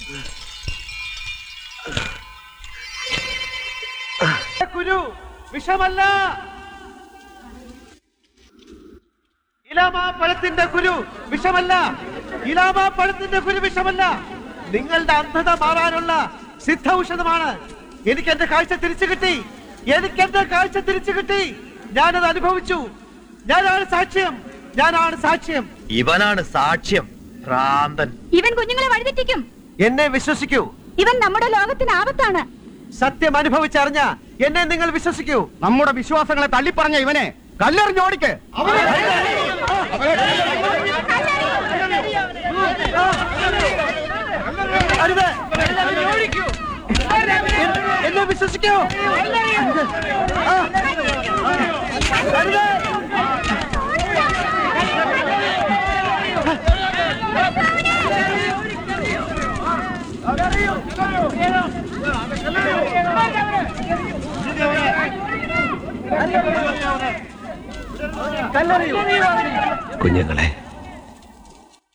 കുരു വിഷമല്ല ഇലാമാ പഴത്തിന്റെ കുരു വിഷമല്ല ഇലാമാ പഴത്തിന്റെ കുരു വിഷമല്ല നിങ്ങളുടെ അന്ധത മാറാനുള്ള സിദ്ധ ഔഷധമാണ് എനിക്ക് എന്റെ കാഴ്ച തിരിച്ചു കിട്ടി എനിക്ക് എന്റെ കാഴ്ച തിരിച്ചു കിട്ടി ഞാനത് അനുഭവിച്ചു ഞാനാണ് സാക്ഷ്യം ഞാനാണ് സാക്ഷ്യം ഇവനാണ് സാക്ഷ്യം ഭ്രാന്തൻ ഇവൻ കുഞ്ഞുങ്ങളെ വഴിതെറ്റിക്കും എന്നെ വിശ്വസിക്കൂ ഇവൻ നമ്മുടെ ലോകത്തിന് ആപത്താണ് സത്യം അനുഭവിച്ചറിഞ്ഞ എന്നെ നിങ്ങൾ വിശ്വസിക്കൂ നമ്മുടെ വിശ്വാസങ്ങളെ തള്ളിപ്പറഞ്ഞ ഇവനെ കല്ലെറിഞ്ഞോടിക്ക് അരുത് എന്നെ വിശ്വസിക്കൂ ആ. അരുത് കുഞ്ഞുങ്ങളെ